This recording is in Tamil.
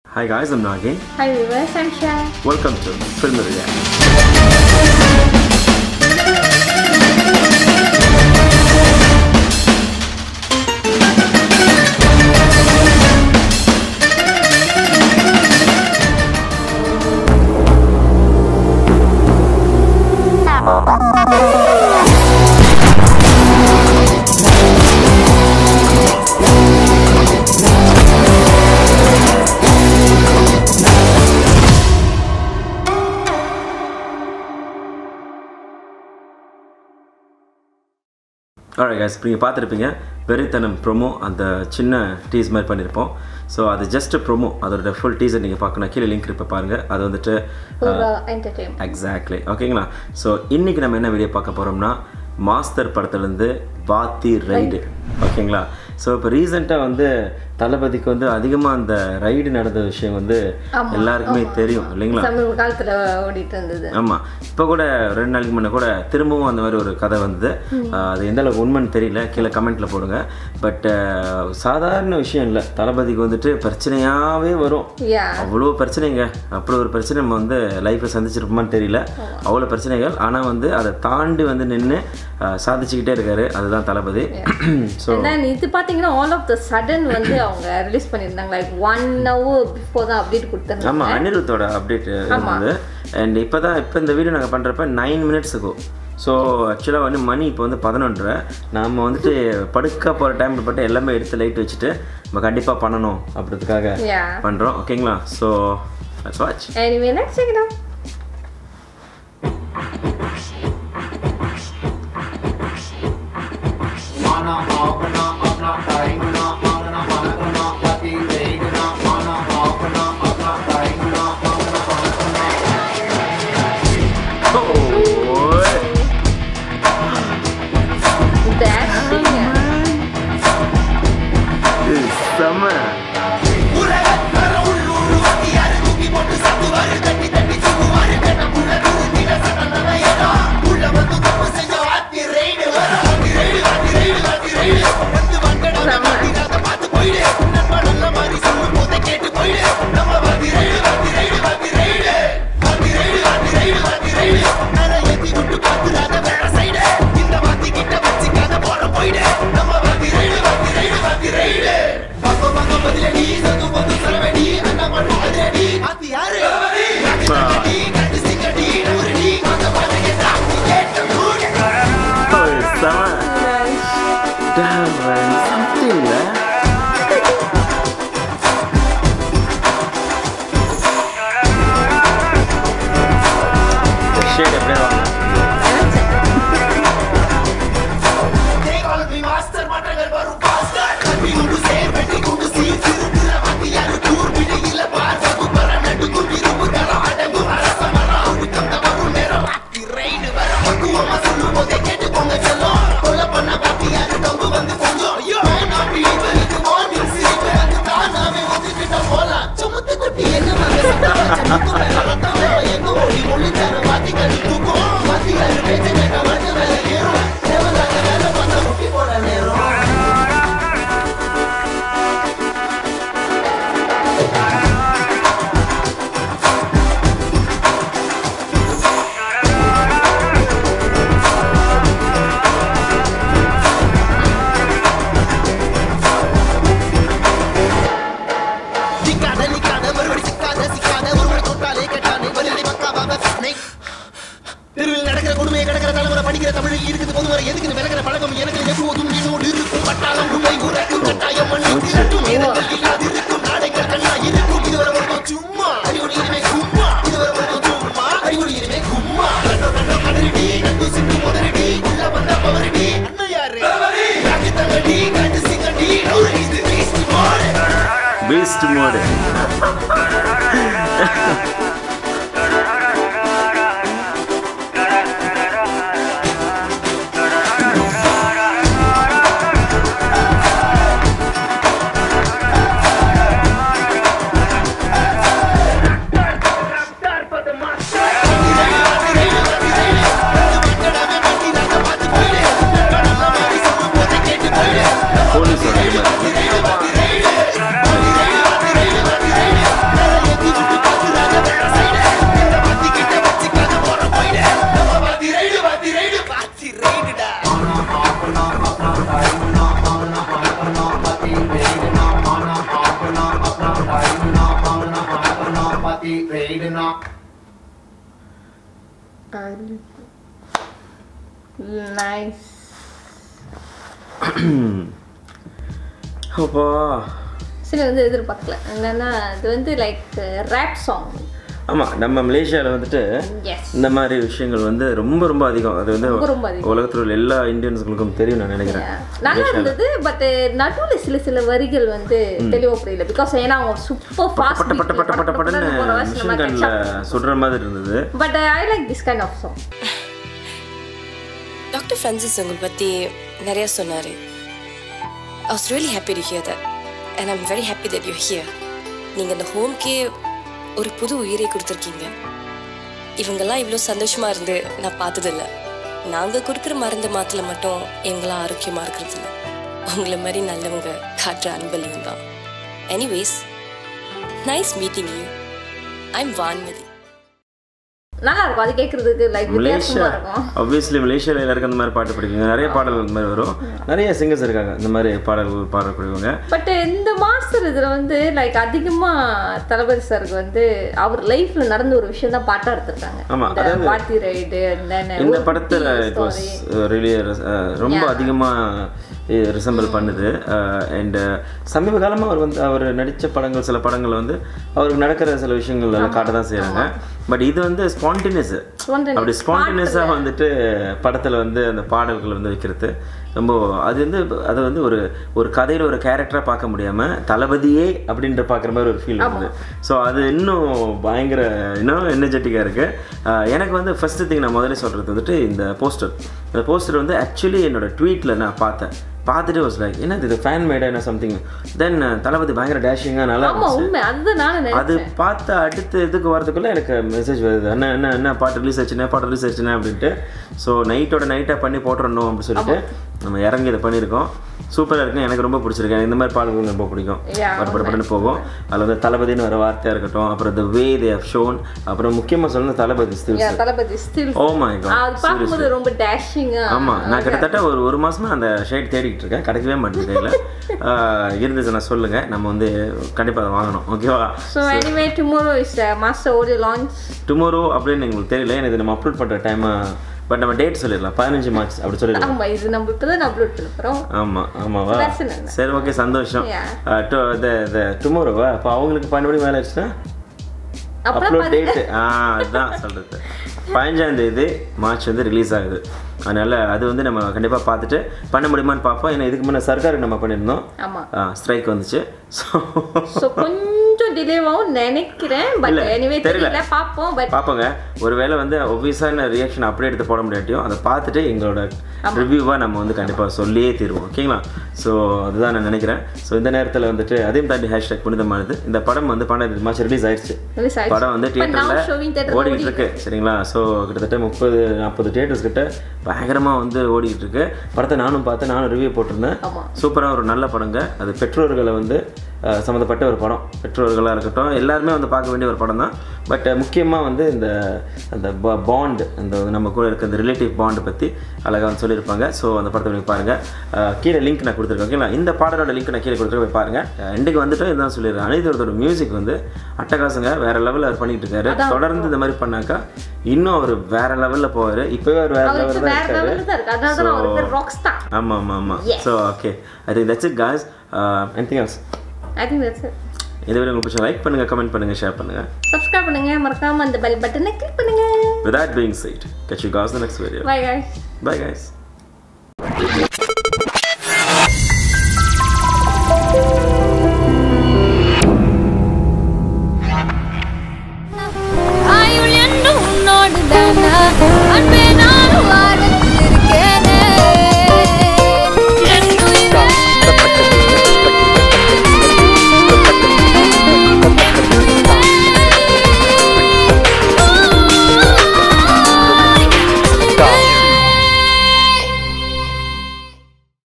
Hi guys, I'm Nagin. Hi viewers, I'm Shah. Welcome to Film React. Alright guys, இப்போ நீங்கள் பார்த்துருப்பீங்க வெறித்தனம் ப்ரோமோ அந்த சின்ன டீஸ் மாதிரி பண்ணியிருப்போம் ஸோ அது ஜஸ்ட் ப்ரோமோ அதோட ஃபுல் டீசர் நீங்கள் பார்க்கணும் கீழே லிங்க் இப்போ பாருங்கள் அது வந்துட்டு Pura Entertainment. எக்ஸாக்ட்லி ஓகேங்களா ஸோ இன்றைக்கி நம்ம என்ன வீடியோ பார்க்க போகிறோம்னா மாஸ்டர் படத்துலேருந்து வாத்தி ரைடு ஓகேங்களா ஸோ இப்போ ரீசெண்டாக வந்து தளபதிக்கு வந்து அதிகமாக அந்த ரைடு நடந்த விஷயம் வந்து ஆமா, எல்லாருக்குமே தெரியும் இல்லைங்களா சமீப காலத்துல ஓடிட்டு இருந்தது ஆமாம் இப்போ கூட ரெண்டு நாளைக்கு முன்னே கூட திரும்பவும் அந்த மாதிரி ஒரு கதை வந்தது ஆஹ் அது எந்த அளவுக்கு உண்மைன்னு தெரியல கீழே கமெண்ட்டில் போடுங்க பட் சாதாரண விஷயம் இல்லை தளபதிக்கு வந்துட்டு பிரச்சனையாகவே வரும் யா அவ்வளோ பிரச்சனைங்க அப்படி ஒரு பிரச்சனை நம்ம வந்து லைஃப்பில் சந்திச்சிருப்போமான்னு தெரியல அவ்வளோ பிரச்சனைகள் ஆனால் வந்து அதை தாண்டி வந்து நின்று சாதிச்சுக்கிட்டே இருக்காரு அதுதான் தளபதி ஸோ And then இது பாத்தீங்கன்னா ஆல் ஆஃப் த சடன் வந்து அவங்க ரிலீஸ் பண்ணியிருந்தாங்க லைக் ஒன் ஹவர் பிஃபோர் தான் அப்டேட் கொடுத்துருந்தாங்க ஆமாம் அனிருத்தோட அப்டேட் இருந்தது அண்ட் இப்போ தான் இப்போ இந்த வீடியோ நாங்கள் பண்ணுறப்ப நைன் மினிட்ஸ் இருக்கும் ஸோ ஆக்சுவலாக வந்து மணி இப்போ வந்து பதினொன்றரை நாம் வந்துட்டு படுக்க போகிற டைமில் பட்டு எல்லாமே எடுத்து லைட் வச்சுட்டு நம்ம கண்டிப்பாக பண்ணணும் அப்படின்றதுக்காக யா பண்ணுறோம் ஓகேங்களா so let's watch anyway let's check it out Mana apna apna time na apna panakna pati veegna mana apna apna time na apna panakna செம்ம செம்ம Damn, man, something, man. இந்த shade அப்படியே வாங்க. தெருவில் நடக்கிற கொடுமையை கிடக்கிற தலைமுறை படிக்கிற தமிழ் இருக்குது பொதுவரை எதுக்கு விலகிற பழக்கம் எனக்கு எப்போதும் என்னோடு இருக்கும் பட்டாளம் உண்மை உரைக்கும் கட்டாயம் மண்ணை திரட்டும் இடங்கள் இல்லாது இருக்கும் நாடைகள் கண்ணா இருக்கும் இதுவரை மட்டும் சும்மா அறிவுடி இனிமே கும்மா இதுவரை மட்டும் சும்மா அறிவுடி இனிமே கும்மா கண்டோ கண்டோ கதறிடி கண்டு சிட்டு முதறிடி உள்ள வந்த பவரிடி அண்ணன் யாரு ராஜி தங்கடி கண்டு சிங்கடி நூறு இது வேஸ்ட் மாடு Beast mode. போலீஸோட ரைடுனா நைஸ் அப்பா சரி வந்து எதிர்பார்க்கல என்னன்னா இது வந்து லைக் ரேப் சாங் ஆமாம் நம்ம மலேசியாவில் வந்துட்டு எஸ் இந்த மாதிரி விஷயங்கள் வந்து ரொம்ப ரொம்ப அதிகம் அது வந்து ரொம்ப ரொம்ப அதிகம். உலகத்தில் உள்ள எல்லா இந்தியன்ஸுகளுக்கும் தெரியும் நான் நினைக்கிறேன் நல்லா இருந்தது பட் நடுவுல சில சில வரிகள் வந்து தெளிவா புரியல பிகாஸ் ஏன்னா அவங்க சூப்பர் ஃபாஸ்ட் பட்ட பட்ட பட்ட பட்ட பட்டன்னு மிஷின் கன்னில் சுடுற மாதிரி இருந்தது but I like this kind of song doctor Francis உங்களை பற்றி நிறைய சொன்னார் I was really happy to hear that and I'm very happy that you hear நீங்கள் இந்த ஹோம்க்கே ஒரு புது உயிரை கொடுத்துருக்கீங்க இவங்கெல்லாம் இவ்வளோ சந்தோஷமா இருந்து நான் பார்த்ததில்ல நாங்கள் கொடுக்குற மருந்து மாத்திரை மட்டும் எங்களாம் ஆரோக்கியமாக இருக்கிறதில்ல உங்களை மாதிரி நல்லவங்க காட்டுற அன்பலையும் தான் anyways nice meeting you I'm Vanmathi நல்லா இருக்கும் அது கேட்கறதுக்கு லைக் மலேசியா வித்தியாசமா இருக்கும் ஆப்வியஸ்லி மலேசியாவில் எல்லாருக்கும் அந்த மாதிரி பாட்டு பிடிக்குங்க நிறைய பாடல்கள் இந்த மாதிரி வரும் நிறைய சிங்கர்ஸ் இருக்காங்க இந்த மாதிரி பாடல்கள் பாடக்கூடியவங்க பட் இந்த மாஸ்டர் இதுல வந்து லைக் அதிகமா தளபதி சாருக்கு வந்து அவர் லைஃப்ல நடந்த ஒரு விஷயம் தான் பாட்டா எடுத்திருக்காங்க ஆமா, இந்த அதாவது பாட்டி ரைடு இந்த படத்தில் இட் வாஸ் ரியலி ரொம்ப அதிகமாக ரிசம்பிள் பண்ணுது அண்ட் சமீப காலமாக அவர் வந்து அவர் நடித்த படங்கள் சில படங்கள் வந்து அவருக்கு நடக்கிற சில விஷயங்கள் எல்லாம் காட்ட தான் செய்கிறாங்க பட் இது வந்து ஸ்பான்டினியஸ் அப்படி ஸ்பான்டினியஸாக வந்துட்டு படத்தில் வந்து அந்த பாடல்கள் வந்து வைக்கிறது ரொம்ப அது வந்து அது வந்து ஒரு ஒரு கதையில் ஒரு கேரக்டராக பார்க்க முடியாமல் தளபதியே அப்படின்ற பார்க்குற மாதிரி ஒரு ஃபீல் வருது ஸோ அது இன்னும் பயங்கர இன்னும் எனர்ஜெட்டிக்காக இருக்குது எனக்கு வந்து ஃபஸ்ட்டு திங் நான் முதல்ல சொல்கிறது வந்துட்டு இந்த போஸ்டர் இந்த போஸ்டர் வந்து ஆக்சுவலி என்னோட ட்வீட்டில் நான் பார்த்தேன் பார்த்துட்டு வாஸ் லைக் என்னது இது ஃபேன் மேடா என்ன சம்திங் தென் தளபதி பயங்கர டேஷிங்காக நல்லா ஆமா இருந்துச்சு உண்மை அதுதான் நானும் அது நினைச்சேன் பார்த்து அடுத்த இதுக்கு வரதுக்குள்ள எனக்கு மெசேஜ் வருது என்ன என்ன என்ன பாட்டு ரிலீஸ் ஆச்சுன்னா பாட்டு ரிலீஸ் ஆச்சுன்னா அப்படின்ட்டு ஸோ நைட்டோட நைட்டாக பண்ணி போட்டுறணும் அப்படின்னு சொல்லிட்டு நம்ம இறங்கி இதை பண்ணியிருக்கோம் சூப்பராக இருக்கு எனக்கு ரொம்ப பிடிச்சிருக்கு எனக்கு இந்த மாதிரி பாடல்கள் ரொம்ப பிடிக்கும் Yeah, பட பட படன்னு போகும் அதில் வந்து தளபதின்னு வர வார்த்தையாக இருக்கட்டும் அப்புறம் த வே தே ஹவ் ஷோன் அப்புறம் முக்கியமாக சொல்லணும் Thalapathy still Yeah, Thalapathy still oh my அது காட் பார்க்கும்போது ரொம்ப டேஷிங்கா ஆமாம் நான் கிட்டத்தட்ட ஒரு ஒரு மாசமா அந்த ஷர்ட் தேடிக்கிட்டு இருக்கேன் கிடைக்கவே மாட்டேங்குது கையில் இருந்துச்சுன்னா சொல்லுங்கள் நம்ம வந்து கண்டிப்பாக அதை வாங்கணும் ஓகேவா so anyway tomorrow is Master audio launch tomorrow அப்படின்னு எங்களுக்கு தெரியல எனக்கு இது நம்ம அப்லோட் பண்ணுற டைம் பட் நம்ம டேட் சொல்லிடலாம் பதினஞ்சு மார்ச் அப்படி சொல்லிடலாம் ஆமா இது நம்ம இப்பதான் அப்லோட் பண்ண போறோம் ஆமாம் ஆமாவா பிரச்சனை இல்லை. சரி ஓகே சந்தோஷம் Yeah. டுமாரோவா அப்போ அவங்களுக்கு பன்னெண்டு மணி மேலே ஆச்சுன்னா அப்புறம் அப்லோட் டேட்டு ஆ அதுதான் சொல்கிறது பதினஞ்சாம் தேதி மார்ச் வந்து ரிலீஸ் ஆகுது அதனால் அது வந்து நம்ம கண்டிப்பாக பார்த்துட்டு பண்ண முடியுமான்னு பார்ப்போம் ஏன்னா இதுக்கு முன்னே சர்க்காருக்கு நம்ம பண்ணியிருந்தோம் ஆமா ஸ்ட்ரைக் வந்துச்சு ஸோ ஸோ கொஞ்சம் டிலேவாகவும் நினைக்கிறேன் பட் இல்ல, எனிவே தெரியல. தெரியல பார்ப்போம் பட் பார்ப்போங்க ஒருவேளை வந்து ஒபியஸான ரியாக்ஷன் அப்படியே எடுத்து போட முடியாட்டியும் அதை பார்த்துட்டு எங்களோட ரிவ்யூவாக நம்ம வந்து கண்டிப்பாக சொல்லியே தீருவோம் ஓகேங்களா ஸோ அதுதான் நான் நினைக்கிறேன் ஸோ இந்த நேரத்தில் வந்துட்டு அதையும் தாண்டி ஹேஷ்டாக் புனிதமானது இந்த படம் வந்து பன்னெண்டு மாதம் ரிலீஸ் ஆயிடுச்சு Release ஆயிடுச்சு. படம் வந்து But now showing தியேட்டரில் theatre ல ஓடிக்கிட்டு இருக்கு சரிங்களா ஸோ கிட்டத்தட்ட முப்பது நாற்பது தியேட்டர்ஸ் கிட்ட பயங்கரமாக வந்து ஓடிக்கிட்டு இருக்கு படத்தை நானும் பார்த்து நானும் ரிவ்யூ போட்டிருந்தேன் ஆமா. சூப்பராக ஒரு நல்ல படங்க அது பெற்றோர்களை வந்து அஹ், சம்மந்தப்பட்ட ஒரு படம் பெற்றோர்களாக இருக்கட்டும் எல்லாருமே வந்து பார்க்க வேண்டிய ஒரு படம் தான் பட் முக்கியமாக வந்து இந்த அந்த பாண்ட் அந்த நம்ம கூட இருக்க அந்த ரிலேட்டிவ் பாண்டை பற்றி அழகாக வந்து சொல்லியிருப்பாங்க ஸோ அந்த படத்தை போய் பாருங்கள் அஹ், கீழே லிங்க் நான் கொடுத்துருக்கேன் ஓகேங்களா இந்த பாடலோட லிங்க் நான் கீழே கொடுத்துருக்கேன் போய் பாருங்கள் எண்டுக்கு வந்துட்டு இதுதான் சொல்லிடுறேன் அனிதோட மியூசிக் வந்து அட்டகாசங்க வேற லெவலில் அவர் பண்ணிட்டு இருக்காரு தொடர்ந்து இந்த மாதிரி பண்ணாக்கா இன்னும் அவர் வேற லெவலில் போவார் இப்போவே அவர் வேற அவருக்கு லெவலில் தான் வேற இருக்காரு லெவலில் தான் இருக்கு அதனால தான் அவர் பேர் ராக் ஸ்டார் ஆமாம் ஆமாம் ஆமாம் Yes. So okay I think that's it guys anything else I think that's it இதை விட உங்களுக்கு பிடிச்ச லைக் பண்ணுங்கள் கமெண்ட் பண்ணுங்கள் ஷேர் பண்ணுங்கள் சப்ஸ்கிரைப் பண்ணுங்க மறக்காம அந்த பெல் பட்டனை கிளிக் பண்ணுங்க With that being said, catch you guys in the next video. Bye guys Bye guys.